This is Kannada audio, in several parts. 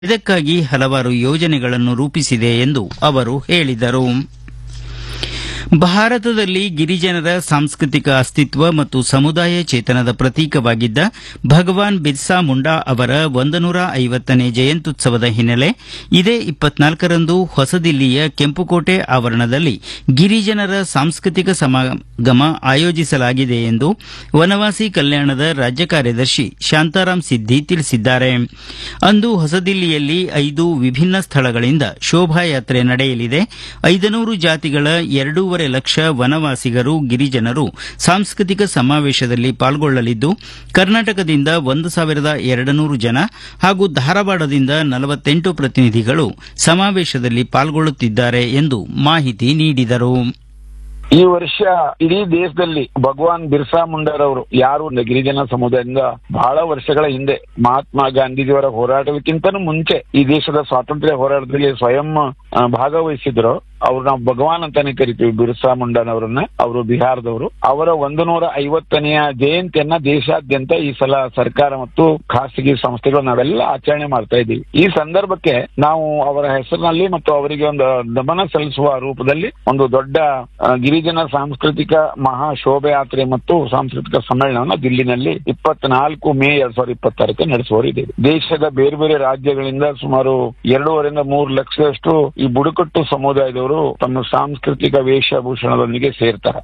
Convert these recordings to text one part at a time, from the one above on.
ಇದಕ್ಕಾಗಿ ಹಲವಾರು ಯೋಜನೆಗಳನ್ನು ರೂಪಿಸಿದೆ ಎಂದು ಅವರು ಹೇಳಿದರು ಭಾರತದಲ್ಲಿ ಗಿರಿಜನರ ಸಾಂಸ್ಕೃತಿಕ ಅಸ್ತಿತ್ವ ಮತ್ತು ಸಮುದಾಯ ಚೇತನದ ಪ್ರತೀಕವಾಗಿದ್ದ ಭಗವಾನ್ ಬಿರ್ಸಾ ಮುಂಡಾ ಅವರ ಒಂದನೂರ ಐವತ್ತನೇ ಜಯಂತ್ಯುತ್ಸವದ ಹಿನ್ನೆಲೆ ಇದೇ ಇಪ್ಪತ್ನಾಲ್ಕರಂದು ಹೊಸದಿಲ್ಲಿಯ ಕೆಂಪುಕೋಟೆ ಆವರಣದಲ್ಲಿ ಗಿರಿಜನರ ಸಾಂಸ್ಕೃತಿಕ ಸಮಾಗಮ ಆಯೋಜಿಸಲಾಗಿದೆ ಎಂದು ವನವಾಸಿ ಕಲ್ಯಾಣದ ರಾಜ್ಯ ಕಾರ್ಯದರ್ಶಿ ಶಾಂತಾರಾಮ್ ಸಿದ್ದಿ ತಿಳಿಸಿದ್ದಾರೆ ಅಂದು ಹೊಸದಿಲ್ಲಿಯಲ್ಲಿ ಐದು ವಿಭಿನ್ನ ಸ್ಥಳಗಳಿಂದ ಶೋಭಾಯಾತ್ರೆ ನಡೆಯಲಿದೆ ಐದನೂರು ಜಾತಿಗಳ ಎರಡೂವರೆ ಲಕ್ಷ ವನವಾಸಿಗರು ಗಿರಿಜನರು ಸಾಂಸ್ಕೃತಿಕ ಸಮಾವೇಶದಲ್ಲಿ ಪಾಲ್ಗೊಳ್ಳಲಿದ್ದು ಕರ್ನಾಟಕದಿಂದ ಒಂದು ಸಾವಿರದ ಎರಡು ನೂರು ಜನ ಹಾಗೂ ಧಾರವಾಡದಿಂದ ನಲವತ್ತೆಂಟು ಪ್ರತಿನಿಧಿಗಳು ಸಮಾವೇಶದಲ್ಲಿ ಪಾಲ್ಗೊಳ್ಳುತ್ತಿದ್ದಾರೆ ಎಂದು ಮಾಹಿತಿ ನೀಡಿದರು ಈ ವರ್ಷ ಇಡೀ ದೇಶದಲ್ಲಿ ಭಗವಾನ್ ಬಿರ್ಸಾ ಮುಂಡಾರವರು ಯಾರು ಒಂದು ಗಿರಿಜನ ಸಮುದಾಯದಿಂದ ಬಹಳ ವರ್ಷಗಳ ಹಿಂದೆ ಮಹಾತ್ಮ ಗಾಂಧೀಜಿಯವರ ಹೋರಾಟಕ್ಕಿಂತನೂ ಮುಂಚೆ ಈ ದೇಶದ ಸ್ವಾತಂತ್ರ್ಯ ಹೋರಾಟದಲ್ಲಿ ಸ್ವಯಂ ಆ, ಭಾಗವಹಿಸಿದ್ರು ಅವ್ರು ನಾವು ಭಗವಾನ್ ಅಂತಾನೆ ಕರಿತೀವಿ ಬಿರ್ಸಾ ಮುಂಡಾನವರನ್ನ ಅವರು ಬಿಹಾರದವರು ಅವರ ಒಂದು ನೂರ ಐವತ್ತನೆಯ ಜಯಂತಿಯನ್ನ ದೇಶಾದ್ಯಂತ ಈ ಸಲ ಸರ್ಕಾರ ಮತ್ತು ಖಾಸಗಿ ಸಂಸ್ಥೆಗಳು ನಾವೆಲ್ಲ ಆಚರಣೆ ಮಾಡ್ತಾ ಇದ್ದೀವಿ ಈ ಸಂದರ್ಭಕ್ಕೆ ನಾವು ಅವರ ಹೆಸರಿನಲ್ಲಿ ಮತ್ತು ಅವರಿಗೆ ಒಂದು ನಮನ ಸಲ್ಲಿಸುವ ರೂಪದಲ್ಲಿ ಒಂದು ದೊಡ್ಡ ಆ, ಗಿರಿಜನ ಸಾಂಸ್ಕೃತಿಕ ಮಹಾ ಶೋಭಯಾತ್ರೆ ಮತ್ತು ಸಾಂಸ್ಕೃತಿಕ ಸಮ್ಮೇಳನವನ್ನು ದಿಲ್ಲಿನಲ್ಲಿ ಇಪ್ಪತ್ನಾಲ್ಕು ಮೇ ಎರಡ್ ಸಾವಿರದ ಇಪ್ಪತ್ತಾರಕ್ಕೆ ನಡೆಸುವರಿದ್ದೇವೆ ದೇಶದ ಬೇರೆ ಬೇರೆ ರಾಜ್ಯಗಳಿಂದ ಸುಮಾರು ಎರಡೂವರೆಯಿಂದ ಮೂರು ಲಕ್ಷದಷ್ಟು ಈ ಬುಡಕಟ್ಟು ಸಮುದಾಯದವರು ತಮ್ಮ ಸಾಂಸ್ಕೃತಿಕ ವೇಷಭೂಷಣದೊಂದಿಗೆ ಸೇರ್ತಾರೆ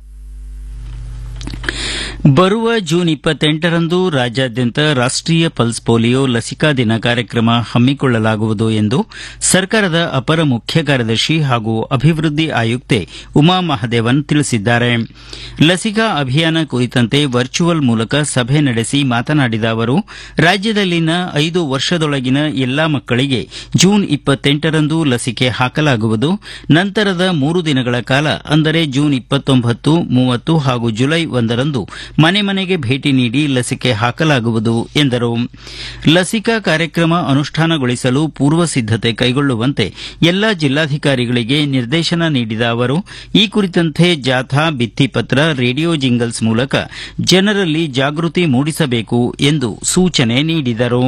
ಬರುವ ಜೂನ್ ಇಪ್ಪತ್ತೆಂಟರಂದು ರಾಜ್ಯಾದ್ಯಂತ ರಾಷ್ಟೀಯ ಪಲ್ಸ್ ಪೋಲಿಯೋ ಲಸಿಕಾ ದಿನ ಕಾರ್ಯಕ್ರಮ ಹಮ್ಮಿಕೊಳ್ಳಲಾಗುವುದು ಎಂದು ಸರ್ಕಾರದ ಅಪರ ಮುಖ್ಯ ಕಾರ್ಯದರ್ಶಿ ಹಾಗೂ ಅಭಿವೃದ್ಧಿ ಆಯುಕ್ತೆ ಉಮಾ ಮಹದೇವನ್ ತಿಳಿಸಿದ್ದಾರೆ ಲಸಿಕಾ ಅಭಿಯಾನ ಕುರಿತಂತೆ ವರ್ಚುವಲ್ ಮೂಲಕ ಸಭೆ ನಡೆಸಿ ಮಾತನಾಡಿದ ಅವರು ರಾಜ್ಯದಲ್ಲಿನ ಐದು ವರ್ಷದೊಳಗಿನ ಎಲ್ಲಾ ಮಕ್ಕಳಿಗೆ ಜೂನ್ ಇಪ್ಪತ್ತೆಂಟರಂದು ಲಸಿಕೆ ಹಾಕಲಾಗುವುದು ನಂತರದ ಮೂರು ದಿನಗಳ ಕಾಲ ಅಂದರೆ ಜೂನ್ ಇಪ್ಪತ್ತೊಂಬತ್ತು ಮೂವತ್ತು ಹಾಗೂ ಜುಲೈ ಒಂದರಂದು ಮನೆ ಮನೆಗೆ ಭೇಟಿ ನೀಡಿ ಲಸಿಕೆ ಹಾಕಲಾಗುವುದು ಎಂದರು ಲಸಿಕಾ ಕಾರ್ಯಕ್ರಮ ಅನುಷ್ಠಾನಗೊಳಿಸಲು ಪೂರ್ವ ಸಿದ್ದತೆ ಕೈಗೊಳ್ಳುವಂತೆ ಎಲ್ಲಾ ಜಿಲ್ಲಾಧಿಕಾರಿಗಳಿಗೆ ನಿರ್ದೇಶನ ನೀಡಿದ ಅವರು ಈ ಕುರಿತಂತೆ ಜಾಥಾ ಭಿತ್ತಿಪತ್ರ ರೇಡಿಯೋ ಜಿಂಗಲ್ಸ್ ಮೂಲಕ ಜನರಲ್ಲಿ ಜಾಗೃತಿ ಮೂಡಿಸಬೇಕು ಎಂದು ಸೂಚನೆ ನೀಡಿದರು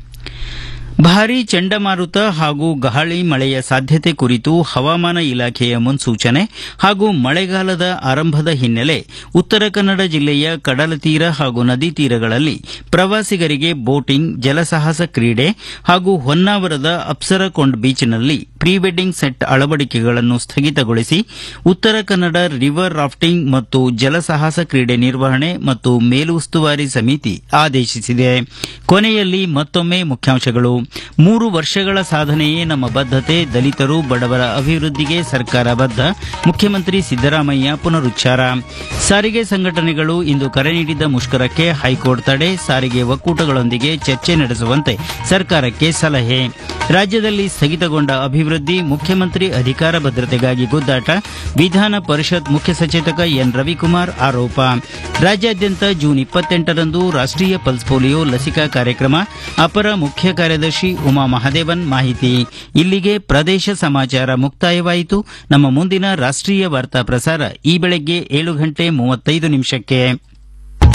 ಭಾರೀ ಚಂಡಮಾರುತ ಹಾಗೂ ಗಾಳಿ ಮಳೆಯ ಸಾಧ್ಯತೆ ಕುರಿತು ಹವಾಮಾನ ಇಲಾಖೆಯ ಮುನ್ಸೂಚನೆ ಹಾಗೂ ಮಳೆಗಾಲದ ಆರಂಭದ ಹಿನ್ನೆಲೆ ಉತ್ತರ ಕನ್ನಡ ಜಿಲ್ಲೆಯ ಕಡಲತೀರ ಹಾಗೂ ನದಿ ತೀರಗಳಲ್ಲಿ ಪ್ರವಾಸಿಗರಿಗೆ ಬೋಟಿಂಗ್ ಜಲಸಾಹಸ ಕ್ರೀಡೆ ಹಾಗೂ ಹೊನ್ನಾವರದ ಅಪ್ಸರಕೊಂಡ್ ಬೀಚ್ನಲ್ಲಿ ಪ್ರೀ ವೆಡ್ಡಿಂಗ್ ಸೆಟ್ ಅಳವಡಿಕೆಗಳನ್ನು ಸ್ಥಗಿತಗೊಳಿಸಿ ಉತ್ತರ ಕನ್ನಡ ರಿವರ್ ರಾಫ್ಟಿಂಗ್ ಮತ್ತು ಜಲಸಾಹಸ ಕ್ರೀಡೆ ನಿರ್ವಹಣೆ ಮತ್ತು ಮೇಲುಸ್ತುವಾರಿ ಸಮಿತಿ ಆದೇಶಿಸಿದೆ ಕೊನೆಯಲ್ಲಿ ಮತ್ತೊಮ್ಮೆ ಮುಖ್ಯಾಂಶಗಳು ಮೂರು ವರ್ಷಗಳ ಸಾಧನೆಯೇ ನಮ್ಮ ಬದ್ಧತೆ ದಲಿತರು ಬಡವರ ಅಭಿವೃದ್ಧಿಗೆ ಸರ್ಕಾರ ಬದ್ಧ ಮುಖ್ಯಮಂತ್ರಿ ಸಿದ್ದರಾಮಯ್ಯ ಪುನರುಚ್ಚಾರ ಸಾರಿಗೆ ಸಂಘಟನೆಗಳು ಇಂದು ಕರೆ ನೀಡಿದ್ದ ಮುಷ್ಕರಕ್ಕೆ ಹೈಕೋರ್ಟ್ ತಡೆ ಸಾರಿಗೆ ಒಕ್ಕೂಟಗಳೊಂದಿಗೆ ಚರ್ಚೆ ನಡೆಸುವಂತೆ ಸರ್ಕಾರಕ್ಕೆ ಸಲಹೆ ರಾಜ್ಯದಲ್ಲಿ ಸ್ಥಗಿತಗೊಂಡ ಅಭಿವೃದ್ಧಿ ಮುಖ್ಯಮಂತ್ರಿ ಅಧಿಕಾರ ಭದ್ರತೆಗಾಗಿ ಗುದ್ದಾಟ ವಿಧಾನ ಪರಿಷತ್ ಮುಖ್ಯ ಸಚೇತಕ ಎನ್ ರವಿಕುಮಾರ್ ಆರೋಪ ರಾಜ್ಯಾದ್ಯಂತ ಜೂನ್ ಇಪ್ಪತ್ತೆಂಟರಂದು ರಾಷ್ಟೀಯ ಪಲ್ಸ್ ಪೋಲಿಯೋ ಲಸಿಕಾ ಕಾರ್ಯಕ್ರಮ ಅಪರ ಮುಖ್ಯ ಕಾರ್ಯದರ್ಶಿ ಉಮಾ ಮಹದೇವನ್ ಮಾಹಿತಿ ಇಲ್ಲಿಗೆ ಪ್ರದೇಶ ಸಮಾಚಾರ ಮುಕ್ತಾಯವಾಯಿತು ನಮ್ಮ ಮುಂದಿನ ರಾಷ್ಟೀಯ ವಾರ್ತಾ ಪ್ರಸಾರ ಈ ಬೆಳಗ್ಗೆ ಏಳು ಗಂಟೆ ಮೂವತ್ತೈದು ನಿಮಿಷಕ್ಕೆ